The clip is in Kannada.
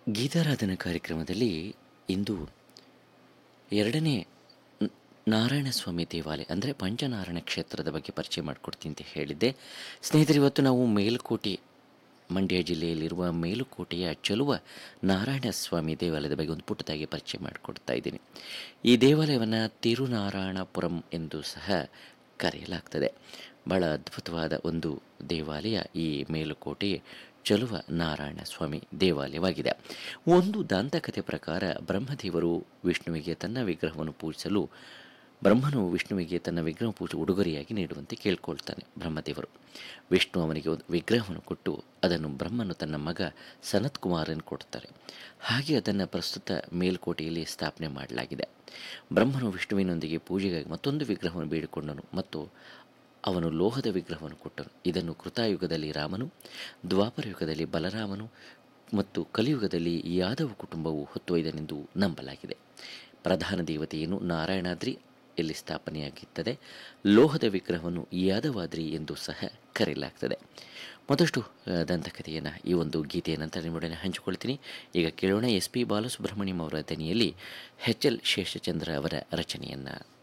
ಗೀತಾರಾಧನಾ ಕಾರ್ಯಕ್ರಮದಲ್ಲಿ ಇಂದು ಎರಡನೇ ನ- ನಾರಾಯಣ ಸ್ವಾಮಿ ದೇವಾಲಯ ಅಂದರೆ ಪಂಚನಾರಾಯಣ ಕ್ಷೇತ್ರದ ಬಗ್ಗೆ ಪರಿಚಯ ಮಾಡಿಕೊಡ್ತೀನಿ ಅಂತ ಹೇಳಿದ್ದೆ ಸ್ನೇಹಿತರೆ ಇವತ್ತು ನಾವು ಮೇಲುಕೋಟೆ ಮಂಡ್ಯ ಜಿಲ್ಲೆಯಲ್ಲಿರುವ ಮೇಲುಕೋಟೆಯ ಚಲುವ ನಾರಾಯಣ ಸ್ವಾಮಿ ದೇವಾಲಯದ ಬಗ್ಗೆ ಒಂದು ಪುಟ್ಟದಾಗಿ ಪರಿಚಯ ಮಾಡಿಕೊಡ್ತಾ ಇದ್ದೀನಿ ಈ ದೇವಾಲಯವನ್ನು ತಿರುನಾರಾಯಣಪುರಂ ಎಂದು ಸಹ ಕರೆಯಲಾಗ್ತದೆ ಬಹಳ ಅದ್ಭುತವಾದ ಒಂದು ದೇವಾಲಯ ಈ ಮೇಲುಕೋಟೆ ಚಲುವ ನಾರಾಯಣ ಸ್ವಾಮಿ ದೇವಾಲಯವಾಗಿದೆ ಒಂದು ದಾಂತಕಥೆ ಪ್ರಕಾರ ಬ್ರಹ್ಮದೇವರು ವಿಷ್ಣುವಿಗೆ ತನ್ನ ವಿಗ್ರಹವನ್ನು ಪೂಜಿಸಲು ಬ್ರಹ್ಮನು ವಿಷ್ಣುವಿಗೆ ತನ್ನ ವಿಗ್ರಹ ಪೂಜೆ ಉಡುಗೊರೆಯಾಗಿ ನೀಡುವಂತೆ ಕೇಳ್ಕೊಳ್ತಾನೆ ಬ್ರಹ್ಮದೇವರು ವಿಷ್ಣು ಅವನಿಗೆ ಒಂದು ವಿಗ್ರಹವನ್ನು ಕೊಟ್ಟು ಅದನ್ನು ಬ್ರಹ್ಮನು ತನ್ನ ಮಗ ಸನತ್ ಕುಮಾರನ್ ಕೊಡ್ತಾರೆ ಹಾಗೆ ಅದನ್ನು ಪ್ರಸ್ತುತ ಮೇಲ್ಕೋಟೆಯಲ್ಲಿ ಸ್ಥಾಪನೆ ಮಾಡಲಾಗಿದೆ ಬ್ರಹ್ಮನು ವಿಷ್ಣುವಿನೊಂದಿಗೆ ಪೂಜೆಗಾಗಿ ಮತ್ತೊಂದು ವಿಗ್ರಹವನ್ನು ಬೇಡಿಕೊಂಡನು ಮತ್ತು ಅವನು ಲೋಹದ ವಿಗ್ರಹವನ್ನು ಕೊಟ್ಟನು ಇದನ್ನು ಕೃತಾಯುಗದಲ್ಲಿ ರಾಮನು ದ್ವಾಪರ ಯುಗದಲ್ಲಿ ಬಲರಾಮನು ಮತ್ತು ಕಲಿಯುಗದಲ್ಲಿ ಯಾದವ ಕುಟುಂಬವು ಹೊತ್ತೊಯ್ದನೆಂದು ನಂಬಲಾಗಿದೆ ಪ್ರಧಾನ ದೇವತೆಯನ್ನು ನಾರಾಯಣಾದ್ರಿ ಇಲ್ಲಿ ಸ್ಥಾಪನೆಯಾಗಿತ್ತದೆ ಲೋಹದ ವಿಗ್ರಹವನ್ನು ಯಾದವಾದ್ರಿ ಎಂದು ಸಹ ಕರೆಯಲಾಗ್ತದೆ ಮತ್ತಷ್ಟು ಆ, ದಂತಕಥೆಯನ್ನು ಈ ಒಂದು ಗೀತೆಯ ನಂತರ ನಿಮ್ಮೊಡನೆ ಹಂಚಿಕೊಳ್ತೀನಿ ಈಗ ಕೇಳೋಣ ಎಸ್ ಪಿ ಬಾಲಸುಬ್ರಹ್ಮಣ್ಯಂ ಅವರ ದನಿಯಲ್ಲಿ ಎಚ್ ಎಲ್ ಶೇಷಚಂದ್ರ ಅವರ ರಚನೆಯನ್ನು